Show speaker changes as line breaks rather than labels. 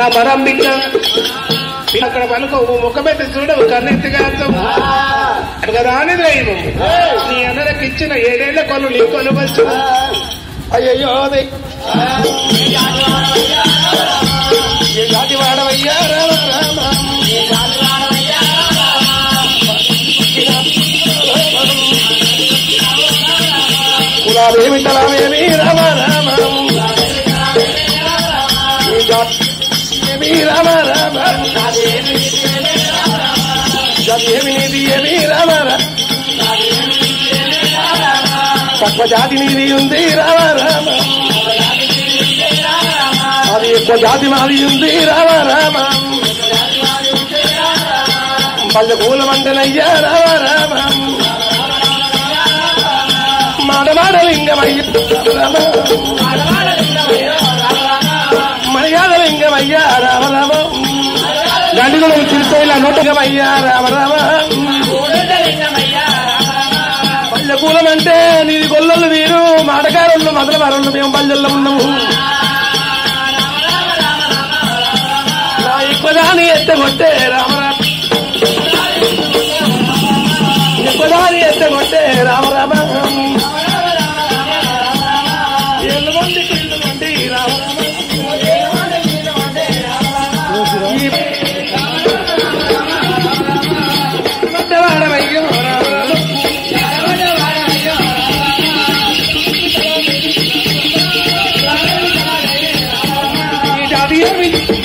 నా మరంబిక అక్కడ పలుకు ముఖమెత్తి చూడవు కన్నెత్తిగా అక్కడ రాని దైవం నీ అన్నలకు ఇచ్చిన ఏడేళ్ల కొలు నీ కొలవచ్చు అయ్యయ్యో అది. ఏ జాతి వాడవయ్యా రామ రామ కులాలేమి తలామేమి రామ రామ ఏ జాతి ఏమి రామ రామ జాతి ఏమి నీది ఏమి రామ రామ తక్కువ జాతి నీది ఉంది రామ రామ అది ఎక్కువ జాతి మాది ఉంది రామ రామ పల్లె పూల మంటనయ్యా రామ రామ మాడమాడ లింగమయ్య రామ మర్యాద లింగమయ్యా రామ రామ గండిగులు చిరుకోయిల నోటగమయ్యా రామ రామ పల్లె పూలమంటే నీది గొల్లలు వీరు మాటకారులు మొదల వారులు మేము పల్లెల్లో ఉన్నాము నా ఎక్కువదాని ఎత్తగొట్టే రామరామ ఎక్కువదాని ఎత్తగొట్టే రామరామ ఏళ్ళు మంది కిళ్ళు మంది రామరామ ఈ పెద్దవాడవయ్యో రామరామ ఈ జాతి ఏమి